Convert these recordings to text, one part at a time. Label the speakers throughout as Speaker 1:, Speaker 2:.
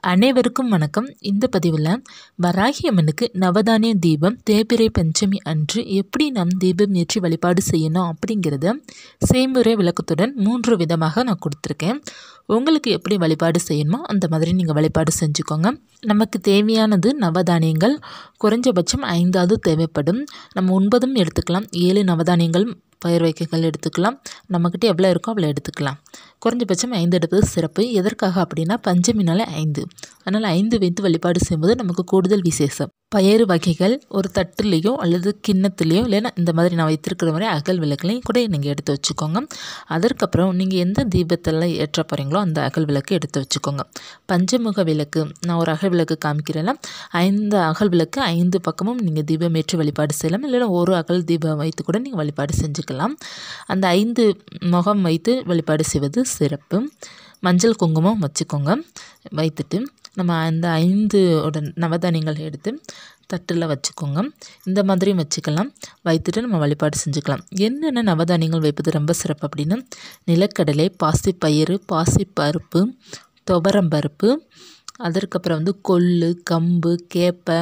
Speaker 1: அனைவருக்கும் வணக்கம் இந்த பதிவில் வராகி அம்மனுக்கு நவதானிய தீபம் தேய்பிறை பஞ்சமி அன்று எப்படி நம் தீபம் ஏற்றி வழிபாடு செய்யணும் அப்படிங்கிறத செய்முறை விளக்கத்துடன் மூன்று விதமாக நான் கொடுத்துருக்கேன் உங்களுக்கு எப்படி வழிபாடு செய்யணுமோ அந்த மாதிரி நீங்கள் வழிபாடு செஞ்சுக்கோங்க நமக்கு தேவையானது நவதானியங்கள் குறைஞ்சபட்சம் ஐந்தாவது தேவைப்படும் நம்ம ஒன்பதும் எடுத்துக்கலாம் ஏழு நவதானியங்கள் பயிர் வகைகள் எடுத்துக்கலாம் நம்மக்கிட்ட எவ்வளோ இருக்கோ அவ்வளோ எடுத்துக்கலாம் குறைஞ்சபட்சம் ஐந்து எடுப்பது சிறப்பு எதற்காக அப்படின்னா பஞ்சமினால ஐந்து அதனால் ஐந்து வைத்து வழிபாடு செய்யும்போது நமக்கு கூடுதல் விசேஷம் பயறு வகைகள் ஒரு தட்டுலேயோ அல்லது கிண்ணத்துலேயோ இல்லைன்னா இந்த மாதிரி நான் வைத்திருக்கிற மாதிரி அகல் விளக்குலையும் கூட நீங்கள் எடுத்து வச்சுக்கோங்க அதற்கப்புறம் நீங்கள் எந்த தீபத்தெல்லாம் ஏற்ற போகிறீங்களோ அந்த அகல் விளக்கு எடுத்து வச்சுக்கோங்க பஞ்சமுக விளக்கு நான் ஒரு அகல் விளக்கு காமிக்கிறேன்னா ஐந்து அகல் விளக்கு ஐந்து பக்கமும் நீங்கள் தீபம் ஏற்றி வழிபாடு செய்யலாம் இல்லைன்னா ஒரு அகல் தீபம் வைத்து கூட நீங்கள் வழிபாடு செஞ்சுக்கலாம் அந்த ஐந்து முகம் வைத்து வழிபாடு செய்வது சிறப்பு மஞ்சள் குங்குமம் வச்சுக்கோங்க வைத்துட்டு நம்ம அந்த ஐந்து உடன் நவதானியங்கள் எடுத்து தட்டில் வச்சுக்கோங்க இந்த மாதிரியும் வச்சுக்கலாம் வைத்துட்டு நம்ம வழிபாடு செஞ்சுக்கலாம் என்னென்ன நவதானியங்கள் வைப்பது ரொம்ப சிறப்பு அப்படின்னா நிலக்கடலை பாசிப்பயிறு பாசிப்பருப்பு துவரம்பருப்பு அதற்கப்புறம் வந்து கொள்ளு கம்பு கேப்பை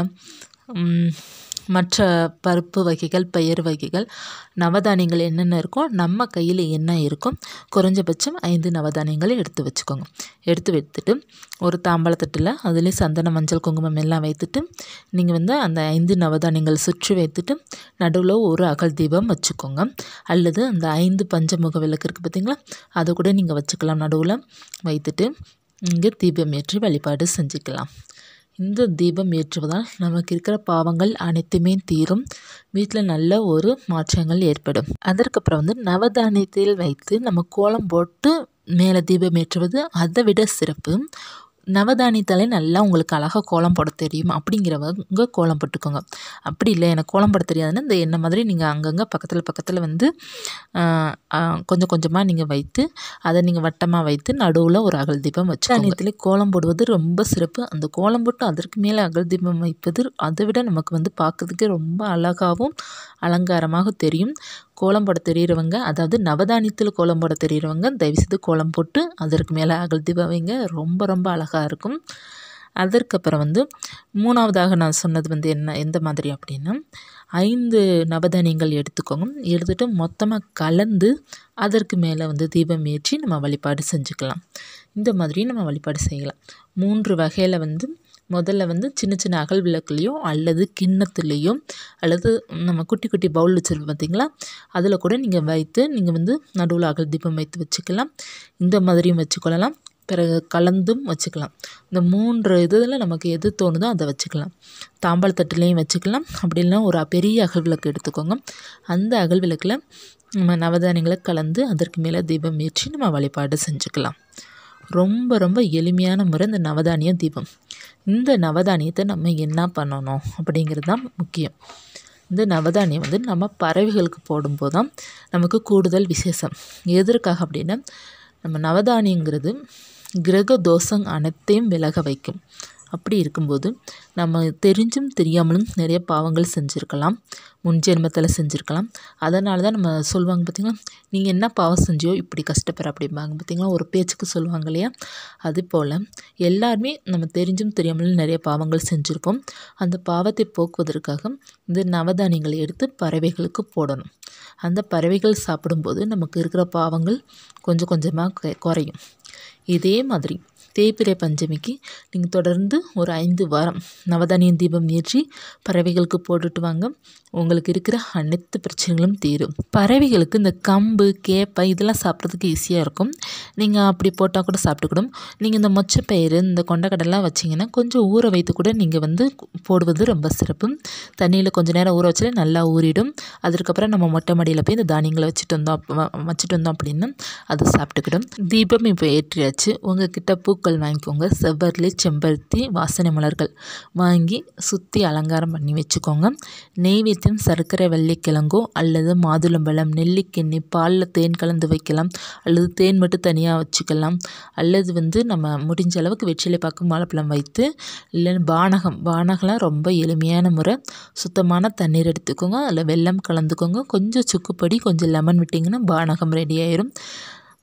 Speaker 1: மற்ற பருப்பு வகைகள் பயிர் வகைகள் நவதானியங்கள் என்னென்ன இருக்கோ நம்ம கையில் என்ன இருக்கும் குறைஞ்சபட்சம் ஐந்து நவதானியங்களை எடுத்து வச்சுக்கோங்க எடுத்து வைத்துட்டு ஒரு தாம்பாளத்தட்டில் அதுலேயும் சந்தன மஞ்சள் குங்குமம் எல்லாம் வைத்துட்டு நீங்கள் வந்து அந்த ஐந்து நவதானியங்கள் சுற்றி வைத்துட்டு நடுவில் ஒரு அகல் தீபம் வச்சுக்கோங்க அல்லது அந்த ஐந்து பஞ்சமுக விளக்கு இருக்குது பார்த்தீங்களா அதை கூட நீங்கள் வச்சுக்கலாம் நடுவில் வைத்துட்டு இங்கே தீபம் ஏற்றி வழிபாடு செஞ்சுக்கலாம் இந்த தீபம் ஏற்றுவதால் நமக்கு இருக்கிற பாவங்கள் அனைத்துமே தீரும் வீட்டில் நல்ல ஒரு மாற்றங்கள் ஏற்படும் அதற்கப்புறம் வந்து நவதானியத்தில் வைத்து நம்ம கோலம் போட்டு மேலே தீபம் ஏற்றுவது அதை விட சிறப்பு நவதானியத்தாலே நல்லா உங்களுக்கு அழகாக கோலம் போட தெரியும் அப்படிங்கிறவங்க கோலம் போட்டுக்கோங்க அப்படி இல்லை எனக்கு கோலம் போட தெரியாதுன்னா இந்த என்ன மாதிரி நீங்கள் அங்கங்கே பக்கத்தில் பக்கத்தில் வந்து கொஞ்சம் கொஞ்சமாக நீங்கள் வைத்து அதை நீங்கள் வட்டமாக வைத்து நடுவில் ஒரு அகல் தீபம் வச்சு தானியத்திலே கோலம் போடுவது ரொம்ப சிறப்பு அந்த கோலம் போட்டு அதற்கு மேலே அகல் தீபம் வைப்பது அதை விட நமக்கு வந்து பார்க்கறதுக்கே ரொம்ப அழகாகவும் அலங்காரமாக தெரியும் கோலம் போட தெரிகிறவங்க அதாவது நவதானியத்தில் கோலம் போட தெரிகிறவங்க தயவுசெய்து கோலம் போட்டு அதற்கு மேலே அகல் தீபம் வைங்க ரொம்ப ரொம்ப அழகாக இருக்கும் அதற்கப்புறம் வந்து மூணாவதாக நான் சொன்னது வந்து என்ன எந்த மாதிரி அப்படின்னா ஐந்து நவதானியங்கள் எடுத்துக்கோங்க எடுத்துகிட்டு மொத்தமாக கலந்து அதற்கு மேலே வந்து தீபம் ஏற்றி நம்ம வழிபாடு செஞ்சுக்கலாம் இந்த மாதிரி நம்ம வழிபாடு செய்யலாம் மூன்று வகையில் வந்து முதல்ல வந்து சின்ன சின்ன அகல் விளக்குலேயோ அல்லது கிண்ணத்துலேயோ அல்லது நம்ம குட்டி குட்டி பவுல் வச்சுருப்போம் பார்த்தீங்களா அதில் கூட நீங்கள் வைத்து நீங்கள் வந்து நடுவில் அகல் தீபம் வைத்து வச்சுக்கலாம் இந்த மாதிரியும் வச்சுக்கொள்ளலாம் பிறகு கலந்தும் வச்சுக்கலாம் இந்த மூன்று இதில் நமக்கு எது தோணுதோ அதை வச்சுக்கலாம் தாம்பாள் தட்டுலேயும் வச்சுக்கலாம் அப்படி இல்லைனா ஒரு பெரிய அகல் விளக்கு எடுத்துக்கோங்க அந்த அகல் விளக்கில் நம்ம நவதானியங்களை கலந்து அதற்கு மேலே தீபம் ஏற்றி நம்ம வழிபாடு செஞ்சுக்கலாம் ரொம்ப ரொம்ப எளிமையான முறை இந்த நவதானிய தீபம் இந்த நவதானியத்தை நம்ம என்ன பண்ணணும் அப்படிங்கிறது தான் முக்கியம் இந்த நவதானியம் வந்து நம்ம பறவைகளுக்கு போடும்போது தான் நமக்கு கூடுதல் விசேஷம் எதற்காக அப்படின்னா நம்ம நவதானியங்கிறது கிரக தோஷம் அனைத்தையும் விலக வைக்கும் அப்படி இருக்கும்போது நம்ம தெரிஞ்சும் தெரியாமலும் நிறைய பாவங்கள் செஞ்சுருக்கலாம் முன் ஜென்மத்தில் செஞ்சுருக்கலாம் அதனால தான் நம்ம சொல்லுவாங்க பார்த்திங்களா நீங்கள் என்ன பாவம் செஞ்சியோ இப்படி கஷ்டப்படுற அப்படிம்பாங்க பார்த்திங்களா ஒரு பேச்சுக்கு சொல்லுவாங்க இல்லையா அது போல் எல்லாருமே நம்ம தெரிஞ்சும் தெரியாமலும் நிறைய பாவங்கள் செஞ்சுருப்போம் அந்த பாவத்தை போக்குவதற்காக இந்த நவதானியங்களை எடுத்து பறவைகளுக்கு போடணும் அந்த பறவைகள் சாப்பிடும்போது நமக்கு இருக்கிற பாவங்கள் கொஞ்சம் கொஞ்சமாக குறையும் இதே மாதிரி தேய்பிறை பஞ்சமிக்கு நீங்கள் தொடர்ந்து ஒரு ஐந்து வாரம் நவதானியம் தீபம் ஏற்றி பறவைகளுக்கு போட்டுட்டு வாங்க உங்களுக்கு இருக்கிற அனைத்து பிரச்சனைகளும் தீரும் பறவைகளுக்கு இந்த கம்பு கேப்பை இதெல்லாம் சாப்பிட்றதுக்கு ஈஸியாக இருக்கும் நீங்கள் அப்படி போட்டால் கூட சாப்பிட்டுக்கிடும் நீங்கள் இந்த மொச்சப்பயிறு இந்த கொண்டக்கடலாம் வச்சிங்கன்னா கொஞ்சம் ஊற வைத்து கூட நீங்கள் வந்து போடுவது ரொம்ப சிறப்பு தண்ணியில் கொஞ்சம் நேரம் ஊற வச்சாலே நல்லா ஊறிடும் அதுக்கப்புறம் நம்ம மொட்டை மாடியில் போய் இந்த தானியங்களை வச்சுட்டு வந்தோம் வச்சுட்டு வந்தோம் அப்படின்னா அது சாப்பிட்டுக்கிடும் தீபம் இப்போ ஏற்றியாச்சு உங்ககிட்ட பூக்கள் வாங்கிக்கோங்க செவ்வரளி செம்பருத்தி வாசனை மலர்கள் வாங்கி சுற்றி அலங்காரம் பண்ணி வச்சுக்கோங்க நெய்வேத்தியம் சர்க்கரை வெள்ளிக்கிழங்கோ அல்லது மாதுளம்பழம் நெல்லிக்கண்ணி பாலில் தேன் கலந்து வைக்கலாம் அல்லது தேன் மட்டும் தனியாக வச்சுக்கலாம் அல்லது வந்து நம்ம முடிஞ்ச அளவுக்கு வெற்றிலை பாக்கு வாழைப்பழம் வைத்து இல்லைன்னு பானகம் பானகம்லாம் ரொம்ப எளிமையான முறை சுத்தமான தண்ணீர் எடுத்துக்கோங்க அதில் வெல்லம் கலந்துக்கோங்க கொஞ்சம் சுக்குப்பொடி கொஞ்சம் லெமன் விட்டிங்கன்னா பானகம் ரெடி ஆயிரும்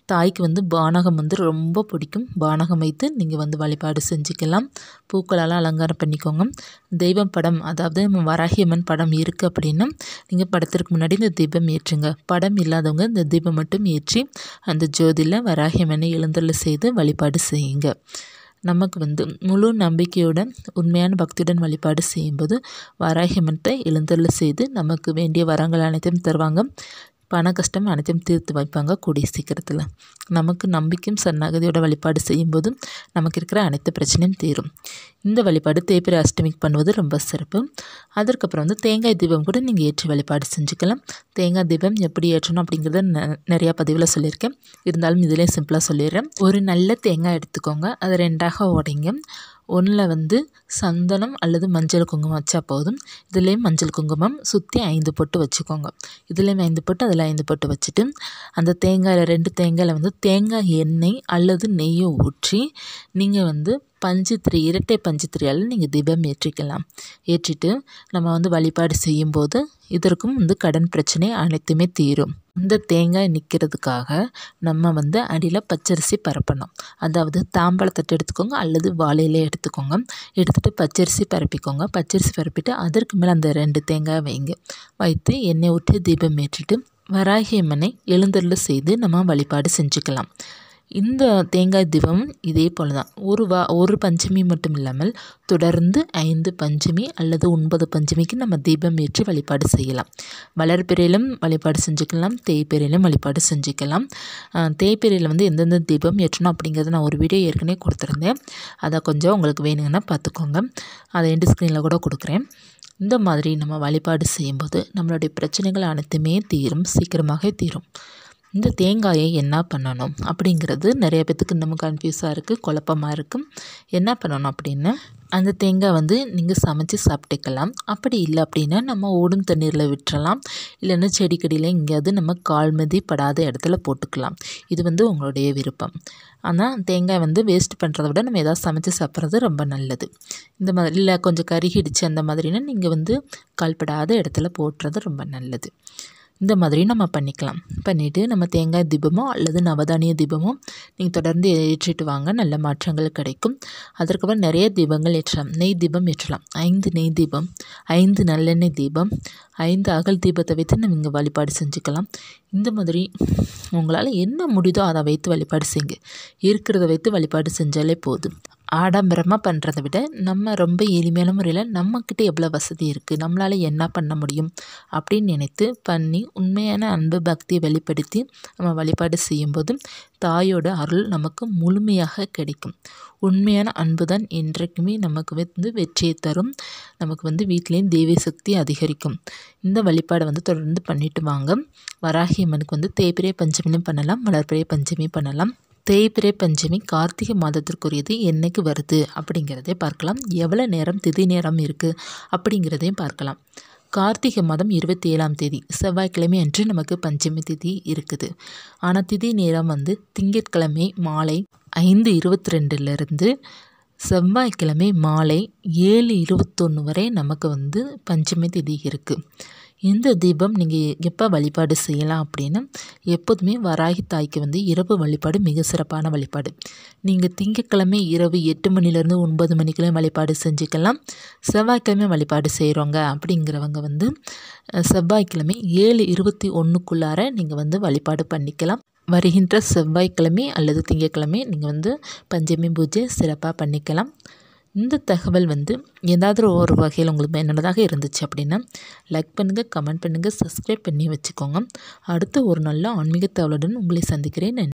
Speaker 1: தாய்க்கு வந்து பானகம் வந்து ரொம்ப பிடிக்கும் பானகம் வைத்து நீங்கள் வந்து வழிபாடு செஞ்சுக்கலாம் பூக்களால் அலங்காரம் பண்ணிக்கோங்க தெய்வம் படம் அதாவது வராகியம்மன் படம் இருக்குது அப்படின்னா நீங்கள் படத்திற்கு முன்னாடி இந்த தீபம் ஏற்றுங்க படம் இல்லாதவங்க இந்த தீபம் மட்டும் ஏற்றி அந்த ஜோதியில் வராகியம்மனை எழுந்தருள செய்து வழிபாடு செய்யுங்க நமக்கு வந்து முழு நம்பிக்கையோட உண்மையான பக்தியுடன் வழிபாடு செய்யும்போது வராகியம்மன்ட்ட எழுந்தருள செய்து நமக்கு வேண்டிய வரங்கள் அனைத்தையும் தருவாங்க பண கஷ்டம் அனைத்தையும் தீர்த்து வைப்பாங்க கூடிய சீக்கிரத்தில் நமக்கு நம்பிக்கையும் சரணாகதியோட வழிபாடு செய்யும்போது நமக்கு இருக்கிற அனைத்து பிரச்சனையும் தீரும் இந்த வழிபாடு தேய்பிரை அஷ்டமிக்கு பண்ணுவது ரொம்ப சிறப்பு அதற்கப்புறம் வந்து தேங்காய் தீபம் கூட நீங்கள் ஏற்றி வழிபாடு செஞ்சுக்கலாம் தேங்காய் தீபம் எப்படி ஏற்றணும் அப்படிங்கிறத ந நிறையா பதிவில் சொல்லியிருக்கேன் இருந்தாலும் இதிலே சிம்பிளாக சொல்லிடுறேன் ஒரு நல்ல தேங்காய் எடுத்துக்கோங்க அதை ரெண்டாக உடைங்க ஒன்றில் வந்து சந்தனம் அல்லது மஞ்சள் குங்குமம் வச்சா போதும் இதுலேயும் மஞ்சள் குங்குமம் சுற்றி ஐந்து பொட்டு வச்சுக்கோங்க இதுலேயும் ஐந்து பொட்டு அதில் ஐந்து பொட்டு வச்சுட்டு அந்த தேங்காயில் ரெண்டு தேங்காயில் வந்து தேங்காய் எண்ணெய் அல்லது நெய்யை ஊற்றி நீங்கள் வந்து பஞ்சுத்திரி இரட்டை பஞ்சுத்திரியால் நீங்கள் தீபம் ஏற்றிக்கலாம் ஏற்றிட்டு நம்ம வந்து வழிபாடு செய்யும்போது இதற்கும் வந்து கடன் பிரச்சனை அனைத்துமே தீரும் இந்த தேங்காய் நிற்கிறதுக்காக நம்ம வந்து அடியில் பச்சரிசி பரப்பணும் அதாவது தாம்பாளத்தட்டு எடுத்துக்கோங்க அல்லது வாழையிலே எடுத்துக்கோங்க எடுத்துகிட்டு பச்சரிசி பரப்பிக்கோங்க பச்சரிசி பரப்பிட்டு அதற்கு மேலே அந்த ரெண்டு தேங்காய் வைங்க வைத்து எண்ணெய் ஊற்றி தீபம் ஏற்றிட்டு வராகி அம்மனை எழுந்தருள் செய்து நம்ம வழிபாடு செஞ்சுக்கலாம் இந்த தேங்காய் தீபம் இதே போல் தான் ஒரு வா ஒரு பஞ்சமி மட்டும் இல்லாமல் தொடர்ந்து ஐந்து பஞ்சமி அல்லது ஒன்பது பஞ்சமிக்கு நம்ம தீபம் ஏற்றி வழிபாடு செய்யலாம் வளர்பிறையிலும் வழிபாடு செஞ்சுக்கலாம் தேய்பிறையிலும் வழிபாடு செஞ்சுக்கலாம் தேய்பிறையில் வந்து எந்தெந்த தீபம் ஏற்றணும் அப்படிங்கிறத நான் ஒரு வீடியோ ஏற்கனவே கொடுத்துருந்தேன் அதை கொஞ்சம் உங்களுக்கு வேணுங்கன்னா பார்த்துக்கோங்க அதை எண்டு ஸ்க்ரீனில் கூட கொடுக்குறேன் இந்த மாதிரி நம்ம வழிபாடு செய்யும்போது நம்மளுடைய பிரச்சனைகள் அனைத்துமே தீரும் சீக்கிரமாக தீரும் இந்த தேங்காயை என்ன பண்ணணும் அப்படிங்கிறது நிறைய பேத்துக்கு இன்னமும் கன்ஃபியூஸாக இருக்குது குழப்பமாக இருக்குது என்ன பண்ணணும் அப்படின்னா அந்த தேங்காய் வந்து நீங்கள் சமைச்சு சாப்பிட்டுக்கலாம் அப்படி இல்லை அப்படின்னா நம்ம ஓடும் தண்ணீரில் விட்டுறலாம் இல்லைன்னா செடிக்கடியில் எங்கேயாவது நம்ம கால் மிதி படாத இடத்துல போட்டுக்கலாம் இது வந்து உங்களுடைய விருப்பம் ஆனால் தேங்காய் வந்து வேஸ்ட் பண்ணுறத விட நம்ம எதாவது சமைச்சு சாப்பிட்றது ரொம்ப நல்லது இந்த மாதிரி இல்லை கொஞ்சம் கருகிடுச்சு அந்த மாதிரினா நீங்கள் வந்து கால்படாத இடத்துல போட்டுறது ரொம்ப நல்லது இந்த மாதிரி நம்ம பண்ணிக்கலாம் பண்ணிவிட்டு நம்ம தேங்காய் தீபமோ அல்லது நவதானிய தீபமோ நீங்கள் தொடர்ந்து ஏற்றிட்டு வாங்க நல்ல மாற்றங்கள் கிடைக்கும் அதற்கப்புறம் நிறைய தீபங்கள் ஏற்றலாம் நெய் தீபம் ஏற்றலாம் ஐந்து நெய் தீபம் ஐந்து நல்லெண்ணெய் தீபம் ஐந்து அகல் தீபத்தை வைத்து நீங்கள் வழிபாடு செஞ்சுக்கலாம் இந்த மாதிரி உங்களால் என்ன முடியுதோ அதை வைத்து வழிபாடு செய்யுங்க இருக்கிறத வைத்து வழிபாடு செஞ்சாலே போதும் ஆடம்பரமாக பண்ணுறதை விட நம்ம ரொம்ப எளிமையான முறையில் நம்மக்கிட்ட எவ்வளோ வசதி இருக்குது நம்மளால் என்ன பண்ண முடியும் அப்படின்னு நினைத்து பண்ணி உண்மையான அன்பு பக்தியை வெளிப்படுத்தி நம்ம வழிபாடு செய்யும்போது தாயோட அருள் நமக்கு முழுமையாக கிடைக்கும் உண்மையான அன்பு தான் என்றைக்குமே நமக்கு வந்து வெற்றியை தரும் நமக்கு வந்து வீட்லேயும் தெய்வ சக்தி அதிகரிக்கும் இந்த வழிபாடை வந்து தொடர்ந்து பண்ணிட்டு வாங்க வராகி அம்மனுக்கு வந்து தேய்பிரை பஞ்சமியும் பண்ணலாம் வளர்பிறை பஞ்சமி பண்ணலாம் தேய்பிரை பஞ்சமி கார்த்திகை மாதத்திற்குரியது என்னைக்கு வருது அப்படிங்கிறதே பார்க்கலாம் எவ்வளோ நேரம் திதி நேரம் இருக்குது அப்படிங்கிறதையும் பார்க்கலாம் கார்த்திகை மாதம் இருபத்தி ஏழாம் தேதி செவ்வாய்க்கிழமை அன்று நமக்கு பஞ்சமி திதி இருக்குது ஆனால் திதி நேரம் வந்து திங்கட்கிழமை மாலை ஐந்து இருபத்தி ரெண்டுலேருந்து செவ்வாய்க்கிழமை மாலை ஏழு இருபத்தொன்று வரை நமக்கு வந்து பஞ்சமி திதி இருக்குது இந்த தீபம் நீங்கள் எப்போ வழிபாடு செய்யலாம் அப்படின்னா எப்போதுமே வராகி தாய்க்கு வந்து இரவு வழிபாடு மிக சிறப்பான வழிபாடு நீங்கள் திங்கட்கிழமை இரவு எட்டு மணிலேருந்து ஒன்பது மணிக்குள்ளே வழிபாடு செஞ்சுக்கலாம் செவ்வாய்க்கிழமை வழிபாடு செய்கிறவங்க அப்படிங்கிறவங்க வந்து செவ்வாய்க்கிழமை ஏழு இருபத்தி ஒன்றுக்குள்ளார நீங்கள் வந்து வழிபாடு பண்ணிக்கலாம் வருகின்ற செவ்வாய்க்கிழமை அல்லது திங்கட்கிழமை நீங்கள் வந்து பஞ்சமி பூஜை சிறப்பாக பண்ணிக்கலாம் இந்த தகவல் வந்து ஏதாவது ஒரு வகையில் உங்களுக்கு பயனுள்ளதாக இருந்துச்சு அப்படின்னா லைக் பண்ணுங்கள் கமெண்ட் பண்ணுங்கள் சப்ஸ்கிரைப் பண்ணி வச்சுக்கோங்க அடுத்து ஒரு நல்ல ஆன்மீக தகவலுடன் உங்களை சந்திக்கிறேன் நன்றி